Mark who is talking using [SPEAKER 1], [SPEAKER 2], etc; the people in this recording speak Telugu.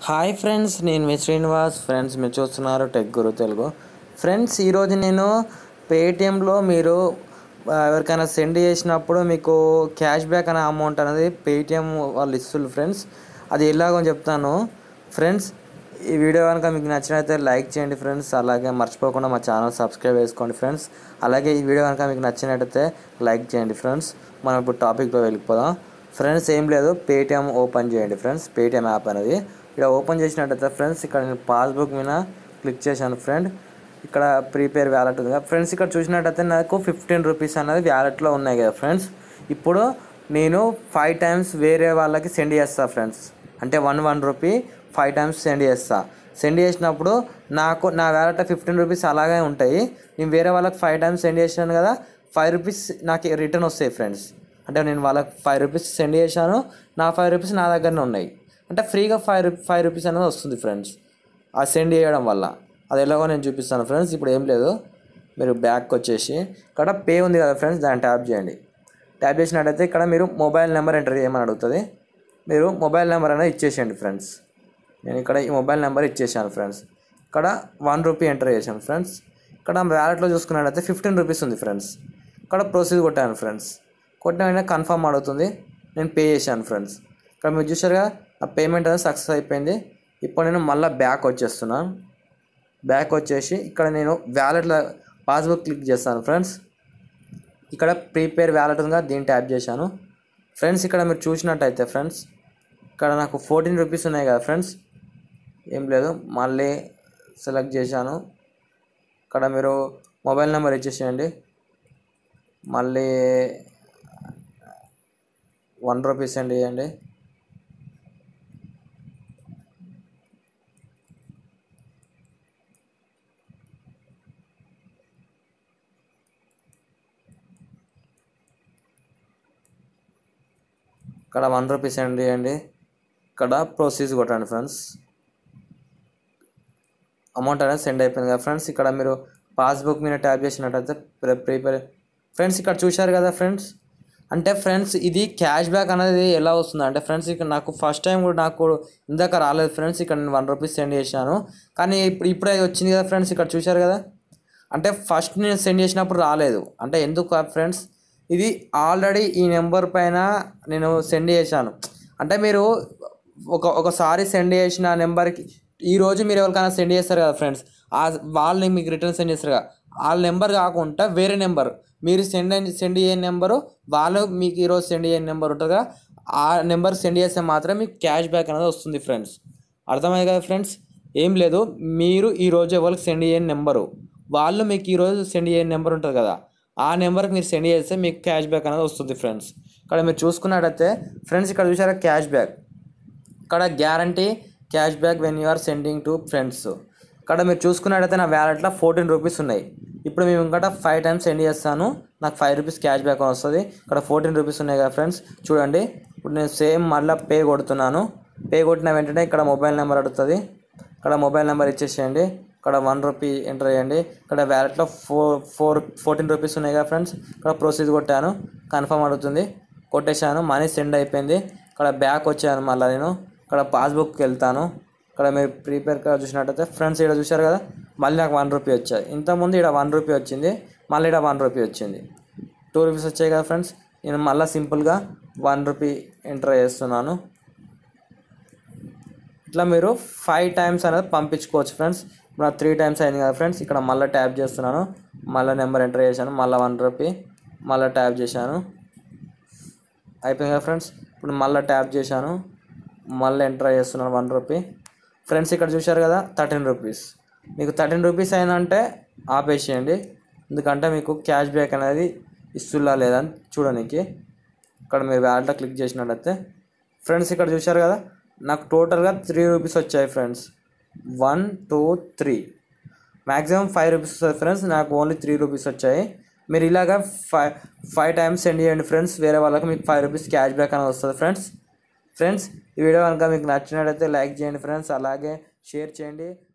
[SPEAKER 1] హాయ్ ఫ్రెండ్స్ నేను మీ శ్రీనివాస్ ఫ్రెండ్స్ మీరు చూస్తున్నారు టెక్ గురు తెలుగు ఫ్రెండ్స్ ఈరోజు నేను పేటిఎంలో మీరు ఆ, ఎవరికైనా సెండ్ చేసినప్పుడు మీకు క్యాష్ బ్యాక్ అనే అమౌంట్ అనేది పేటిఎం వాళ్ళు ఇస్తున్నారు ఫ్రెండ్స్ అది ఎలాగో చెప్తాను ఫ్రెండ్స్ ఈ వీడియో కనుక మీకు నచ్చినైతే లైక్ చేయండి ఫ్రెండ్స్ అలాగే మర్చిపోకుండా మా ఛానల్ సబ్స్క్రైబ్ చేసుకోండి ఫ్రెండ్స్ అలాగే ఈ వీడియో కనుక మీకు నచ్చినట్టయితే లైక్ చేయండి ఫ్రెండ్స్ మనం ఇప్పుడు టాపిక్లో వెళ్ళిపోదాం ఫ్రెండ్స్ ఏం లేదు పేటిఎం ఓపెన్ చేయండి ఫ్రెండ్స్ పేటిఎం యాప్ అనేది ఇక్కడ ఓపెన్ చేసినట్టయితే ఫ్రెండ్స్ ఇక్కడ నేను పాస్బుక్ మీద క్లిక్ చేశాను ఫ్రెండ్ ఇక్కడ ప్రీపేర్ వ్యాలెట్ ఉంది కదా ఫ్రెండ్స్ ఇక్కడ చూసినట్టయితే నాకు ఫిఫ్టీన్ రూపీస్ అనేది వ్యాలెట్లో ఉన్నాయి కదా ఫ్రెండ్స్ ఇప్పుడు నేను ఫైవ్ టైమ్స్ వేరే వాళ్ళకి సెండ్ చేస్తా ఫ్రెండ్స్ అంటే one one rupee five times send చేస్తా సెండ్ చేసినప్పుడు నాకు నా వ్యాలెట్ ఫిఫ్టీన్ రూపీస్ అలాగే ఉంటాయి నేను వేరే వాళ్ళకి ఫైవ్ టైమ్స్ సెండ్ చేశాను కదా ఫైవ్ రూపీస్ నాకు రిటర్న్ వస్తాయి ఫ్రెండ్స్ అంటే నేను వాళ్ళకి ఫైవ్ రూపీస్ సెండ్ చేశాను నా ఫైవ్ రూపీస్ నా దగ్గరనే ఉన్నాయి అంటే ఫ్రీగా ఫైవ్ రూ ఫైవ్ రూపీస్ అనేది వస్తుంది ఫ్రెండ్స్ ఆ సెండ్ చేయడం వల్ల అది ఎలాగో నేను చూపిస్తాను ఫ్రెండ్స్ ఇప్పుడు ఏం లేదు మీరు బ్యాక్ వచ్చేసి ఇక్కడ పే ఉంది కదా ఫ్రెండ్స్ దాన్ని ట్యాప్ చేయండి ట్యాప్ చేసినట్టయితే ఇక్కడ మీరు మొబైల్ నెంబర్ ఎంటర్ చేయమని అడుగుతుంది మీరు మొబైల్ నెంబర్ అనేది ఇచ్చేసేయండి ఫ్రెండ్స్ నేను ఇక్కడ ఈ మొబైల్ నెంబర్ ఇచ్చేసాను ఫ్రెండ్స్ ఇక్కడ వన్ రూపీ ఎంటర్ చేశాను ఫ్రెండ్స్ ఇక్కడ వ్యాలెట్లో చూసుకున్నట్టయితే ఫిఫ్టీన్ రూపీస్ ఉంది ఫ్రెండ్స్ ఇక్కడ ప్రొసీడ్ కొట్టాను ఫ్రెండ్స్ కొట్టిన వెంటనే కన్ఫర్మ్ అడుగుతుంది నేను పే చేశాను ఫ్రెండ్స్ ఇక్కడ మీరు చూసారుగా నా పేమెంట్ అనేది సక్సెస్ అయిపోయింది ఇప్పుడు నేను మళ్ళీ బ్యాక్ వచ్చేస్తున్నాను బ్యాక్ వచ్చేసి ఇక్కడ నేను వ్యాలెట్లో పాస్బుక్ క్లిక్ చేస్తాను ఫ్రెండ్స్ ఇక్కడ ప్రీపేర్ వ్యాలెట్ ఉందిగా దీన్ని ట్యాప్ చేశాను ఫ్రెండ్స్ ఇక్కడ మీరు చూసినట్టయితే ఫ్రెండ్స్ ఇక్కడ నాకు ఫోర్టీన్ రూపీస్ ఉన్నాయి కదా ఫ్రెండ్స్ ఏం లేదు మళ్ళీ సెలెక్ట్ చేశాను ఇక్కడ మీరు మొబైల్ నెంబర్ ఇచ్చేసేయండి మళ్ళీ వన్ రూపీస్ సెండ్ చేయండి ఇక్కడ వన్ రూపీస్ సెండ్ చేయండి ఇక్కడ ప్రొసీజ్ కొట్టండి ఫ్రెండ్స్ అమౌంట్ అనేది సెండ్ అయిపోయింది కదా ఫ్రెండ్స్ ఇక్కడ మీరు పాస్బుక్ మీద ట్యాప్ చేసినట్టయితే ప్రీపేర్ ఫ్రెండ్స్ ఇక్కడ చూశారు కదా ఫ్రెండ్స్ అంటే ఫ్రెండ్స్ ఇది క్యాష్ బ్యాక్ అనేది ఎలా వస్తుంది అంటే ఫ్రెండ్స్ ఇక్కడ నాకు ఫస్ట్ టైం కూడా నాకు ఇందాక రాలేదు ఫ్రెండ్స్ ఇక్కడ నేను వన్ రూపీస్ సెండ్ చేశాను కానీ ఇప్పుడు ఇప్పుడే వచ్చింది కదా ఫ్రెండ్స్ ఇక్కడ చూశారు కదా అంటే ఫస్ట్ నేను సెండ్ చేసినప్పుడు రాలేదు అంటే ఎందుకు ఫ్రెండ్స్ ఇది ఆల్రెడీ ఈ నెంబర్ పైన నేను సెండ్ చేశాను అంటే మీరు ఒక ఒకసారి సెండ్ చేసిన నెంబర్కి ఈ రోజు మీరు ఎవరికైనా సెండ్ చేస్తారు కదా ఫ్రెండ్స్ ఆ వాళ్ళని మీకు రిటర్న్ సెండ్ చేస్తారు కదా వాళ్ళ నెంబర్ కాకుండా వేరే నెంబర్ మీరు సెండ్ అయిన సెండ్ చేయని నెంబరు వాళ్ళు మీకు ఈరోజు సెండ్ చేయని నెంబర్ ఉంటుంది కదా ఆ నెంబర్ సెండ్ చేస్తే మాత్రం మీకు క్యాష్ బ్యాక్ అనేది వస్తుంది ఫ్రెండ్స్ అర్థమైంది కదా ఫ్రెండ్స్ ఏం లేదు మీరు ఈరోజు ఎవరికి సెండ్ చేయని నెంబరు వాళ్ళు మీకు ఈరోజు సెండ్ చేయని నెంబర్ ఉంటుంది కదా ఆ నెంబర్కి మీరు సెండ్ చేస్తే మీకు క్యాష్ బ్యాక్ అనేది వస్తుంది ఫ్రెండ్స్ ఇక్కడ మీరు చూసుకున్నట్టయితే ఫ్రెండ్స్ ఇక్కడ చూసారా క్యాష్ బ్యాక్ ఇక్కడ guarantee cash back when you are sending to friends ఇక్కడ మీరు చూసుకున్నట్టయితే నా వ్యాలెట్లో ఫోర్టీన్ రూపీస్ ఉన్నాయి ఇప్పుడు మేము ఇంకా ఫైవ్ టైమ్స్ సెండ్ చేస్తాను నాకు ఫైవ్ రూపీస్ క్యాష్ బ్యాక్ అని వస్తుంది ఇక్కడ ఫోర్టీన్ రూపీస్ ఉన్నాయి కదా ఫ్రెండ్స్ చూడండి ఇప్పుడు నేను సేమ్ మళ్ళీ పే కొడుతున్నాను పే కొట్టిన వెంటనే ఇక్కడ మొబైల్ నెంబర్ అడుగుతుంది ఇక్కడ మొబైల్ నెంబర్ ఇచ్చేసేయండి ఇక్కడ వన్ రూపీ ఎంటర్ చేయండి ఇక్కడ వ్యాలెట్లో ఫోర్ ఫోర్ ఫోర్టీన్ రూపీస్ ఉన్నాయి కదా ఫ్రెండ్స్ ఇక్కడ ప్రొసీజ్ కొట్టాను కన్ఫర్మ్ అడుగుతుంది కొట్టేశాను మనీ సెండ్ అయిపోయింది ఇక్కడ బ్యాక్ వచ్చాను మళ్ళీ నేను ఇక్కడ పాస్బుక్కి వెళ్తాను ఇక్కడ మీరు ప్రీపేర్ చూసినట్టయితే ఫ్రెండ్స్ ఇక్కడ చూశారు కదా మళ్ళీ నాకు వన్ రూపీ వచ్చాయి ఇంతకుముందు ఇక్కడ వన్ రూపీ వచ్చింది మళ్ళీ ఇక్కడ వన్ రూపీ వచ్చింది టూ రూపీస్ వచ్చాయి కదా ఫ్రెండ్స్ నేను మళ్ళీ సింపుల్గా వన్ రూపీ ఎంటర్ చేస్తున్నాను ఇట్లా మీరు ఫైవ్ టైమ్స్ అనేది పంపించుకోవచ్చు ఫ్రెండ్స్ ఇప్పుడు త్రీ టైమ్స్ అయింది కదా ఫ్రెండ్స్ ఇక్కడ మళ్ళీ ట్యాప్ చేస్తున్నాను మళ్ళీ నెంబర్ ఎంటర్ చేశాను మళ్ళీ వన్ రూపీ మళ్ళీ ట్యాప్ చేశాను అయిపోయింది కదా ఫ్రెండ్స్ ఇప్పుడు మళ్ళీ ట్యాప్ చేశాను మళ్ళీ ఎంటర్ చేస్తున్నాను వన్ రూపీ ఫ్రెండ్స్ ఇక్కడ చూశారు కదా థర్టీన్ రూపీస్ మీకు థర్టీన్ రూపీస్ అయిందంటే ఆపేసేయండి ఎందుకంటే మీకు క్యాష్ బ్యాక్ అనేది ఇస్తులా లేదని చూడడానికి ఇక్కడ మీరు వ్యాలెట్లో క్లిక్ చేసినట్టయితే ఫ్రెండ్స్ ఇక్కడ చూశారు కదా నాకు టోటల్గా త్రీ రూపీస్ వచ్చాయి friends one two three maximum five rupees వస్తుంది ఫ్రెండ్స్ నాకు ఓన్లీ త్రీ రూపీస్ వచ్చాయి మీరు ఇలాగా ఫైవ్ ఫైవ్ టైమ్స్ సెండ్ చేయండి ఫ్రెండ్స్ వేరే వాళ్ళకి మీకు ఫైవ్ రూపీస్ క్యాష్ బ్యాక్ అనేది వస్తుంది ఫ్రెండ్స్ ఫ్రెండ్స్ ఈ వీడియో కనుక మీకు నచ్చినట్టయితే లైక్ చేయండి ఫ్రెండ్స్ అలాగే షేర్ చేయండి